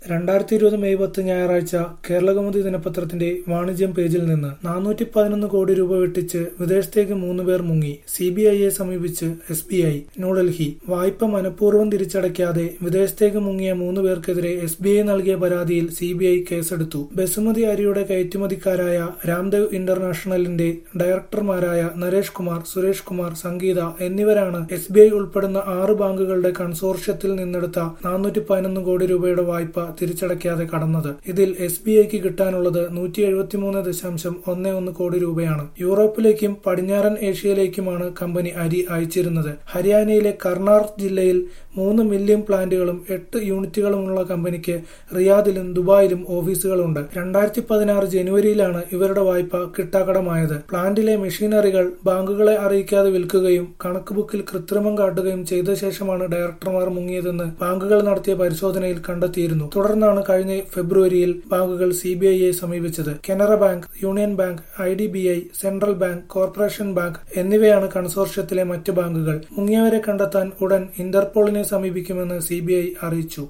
രണ്ടായിരത്തി ഇരുപത് മെയ് പത്ത് ഞായറാഴ്ച കേരളകൗമുദി ദിനപത്രത്തിന്റെ വാണിജ്യം പേജിൽ നിന്ന് നാനൂറ്റി പതിനൊന്ന് കോടി രൂപ വെട്ടിച്ച് വിദേശത്തേക്ക് മൂന്നുപേർ മുങ്ങി സി ബി ഐയെ സമീപിച്ച് എസ് ബി ഐ ന്യൂഡൽഹി വായ്പ മനഃപൂർവ്വം തിരിച്ചടയ്ക്കാതെ വിദേശത്തേക്ക് മുങ്ങിയ മൂന്ന് പേർക്കെതിരെ എസ് ബി ഐ നൽകിയ പരാതിയിൽ സി ബി ഐ കേസെടുത്തു ബസുമതി അരിയുടെ കയറ്റുമതിക്കാരായ രാംദേവ് ഇന്റർനാഷണലിന്റെ ഡയറക്ടർമാരായ നരേഷ് കുമാർ സുരേഷ് കുമാർ സംഗീത എന്നിവരാണ് എസ് ബി ഐ ഉൾപ്പെടുന്ന ആറ് ബാങ്കുകളുടെ കൺസോർഷ്യത്തിൽ നിന്നെടുത്ത നാനൂറ്റി പതിനൊന്ന് കോടി രൂപയുടെ വായ്പ തിരിച്ചടയ്ക്കാതെ കടന്നത് ഇതിൽ എസ് ബി ഐക്ക് കിട്ടാനുള്ളത് നൂറ്റി എഴുപത്തിമൂന്ന് ദശാംശം ഒന്ന് ഒന്ന് കോടി രൂപയാണ് യൂറോപ്പിലേക്കും പടിഞ്ഞാറൻ ഏഷ്യയിലേക്കുമാണ് കമ്പനി അരി അയച്ചിരുന്നത് ഹരിയാനയിലെ കർണാർ ജില്ലയിൽ മൂന്ന് മില്യൺ പ്ലാന്റുകളും എട്ട് യൂണിറ്റുകളുമുള്ള കമ്പനിക്ക് റിയാദിലും ദുബായിലും ഓഫീസുകളുണ്ട് രണ്ടായിരത്തി പതിനാറ് ജനുവരിയിലാണ് ഇവരുടെ വായ്പ കിട്ടാക്കടമായത് പ്ലാന്റിലെ മെഷീനറികൾ ബാങ്കുകളെ അറിയിക്കാതെ വിൽക്കുകയും കണക്ക് ബുക്കിൽ കൃത്രിമം കാട്ടുകയും ചെയ്ത ശേഷമാണ് ഡയറക്ടർമാർ മുങ്ങിയതെന്ന് ബാങ്കുകൾ നടത്തിയ പരിശോധനയിൽ കണ്ടെത്തിയിരുന്നു തുടർന്നാണ് കഴിഞ്ഞ ഫെബ്രുവരിയിൽ ബാങ്കുകൾ സി ബി ഐയെ സമീപിച്ചത് Canara bank union bank I D B I central bank corporation bank എന്നിവയാണ് കൺസോർഷ്യത്തിലെ മറ്റ് ബാങ്കുകൾ മുങ്ങിയവരെ കണ്ടെത്താൻ ഉടൻ ഇന്റർപോളിനെ സമീപിക്കുമെന്ന് സി അറിയിച്ചു